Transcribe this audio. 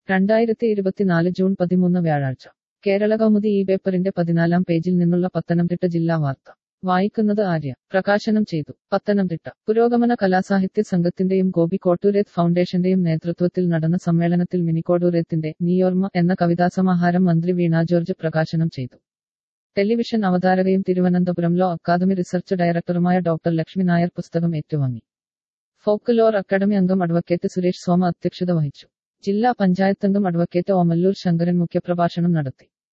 രണ്ടായിരത്തി ഇരുപത്തിനാല് ജൂൺ പതിമൂന്ന് വ്യാഴാഴ്ച കേരള കൗമുദി ഈ പേപ്പറിന്റെ പതിനാലാം പേജിൽ നിന്നുള്ള പത്തനംതിട്ട ജില്ലാ വാർത്ത വായിക്കുന്നത് ആര്യ പ്രകാശനം ചെയ്തു പത്തനംതിട്ട പുരോഗമന കലാസാഹിത്യ സംഘത്തിന്റെയും ഗോപി കോട്ടൂരേത്ത് ഫൗണ്ടേഷന്റെയും നേതൃത്വത്തിൽ നടന്ന സമ്മേളനത്തിൽ മിനിക്കോടൂരേത്തിന്റെ നീയോർമ്മ എന്ന കവിതാസമാഹാരം മന്ത്രി വീണ ജോർജ് പ്രകാശനം ചെയ്തു ടെലിവിഷൻ അവതാരകയും തിരുവനന്തപുരം ലോ അക്കാദമി റിസർച്ച് ഡയറക്ടറുമായ ഡോക്ടർ ലക്ഷ്മി നായർ പുസ്തകം ഏറ്റുവാങ്ങി ഫോക്ക് ലോർ അക്കാദമി അംഗം അഡ്വക്കേറ്റ് സുരേഷ് സോമ അധ്യക്ഷത വഹിച്ചു ജില്ലാ പഞ്ചായത്ത് അംഗം അഡ്വക്കേറ്റ് ഓമല്ലൂർ ശങ്കരൻ മുഖ്യപ്രഭാഷണം നടത്തി